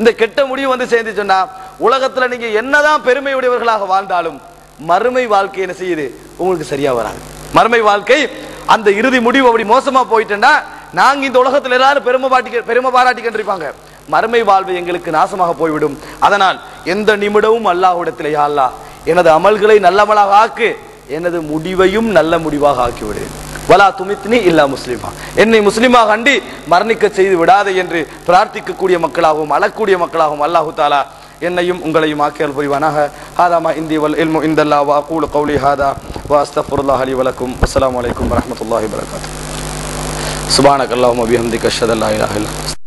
இந்த கெட்ட முடிவு வந்து சேர்ந்து சொன்னா உலகத்துல நீங்க என்னதான் பெருமை உடையவர்களாக வாழ்ந்தாலும் மறுமை வாழ்க்கை என்ன செய்யுது உங்களுக்கு சரியா வராது மறுமை வாழ்க்கை அந்த இறுதி முடிவு அப்படி மோசமா போயிட்டேன்னா நாங்க இந்த உலகத்துல எல்லாரும் பெருமை பாட்டி பெருமை பாராட்டி கண்டிருப்பாங்க மறுமை வாழ்வு எங்களுக்கு நாசமாக போய்விடும் அதனால் எந்த நிமிடமும் அல்லாஹ்விடத்திலே யா அல்லாஹ் எனது அமல்களை நல்லமலாக ஆக்கு எனது முடிவையும் நல்ல முடிவாக ஆக்கிவிடு வலா துமித்னி இல்லா முஸ்லிமா என்னை முஸ்லிமாக கண்டி மரணிக்க செய்து விடாதே என்று பிரார்த்திக்கக்கூடிய மக்களாகவும் அழக்கூடிய மக்களாகவும் அல்லாஹு தாலா என்னையும் உங்களையும் ஆக்கியல் புரிவானாக ஹாதாமா இந்தி வல் இல்மு இந்தல்லா வா அகூலு கௌலி ஹாதா வா அஸ்தஃபுருல்லாஹ் அலி வலக்கும் அஸ்ஸலாமு அலைக்கும் வரஹ்மத்துல்லாஹி வபரகாத்துஹு சுப்ஹானக அல்லாஹும்ம பிஹம்திக அஷ்ஹது அல்லா இலாஹா இல்லா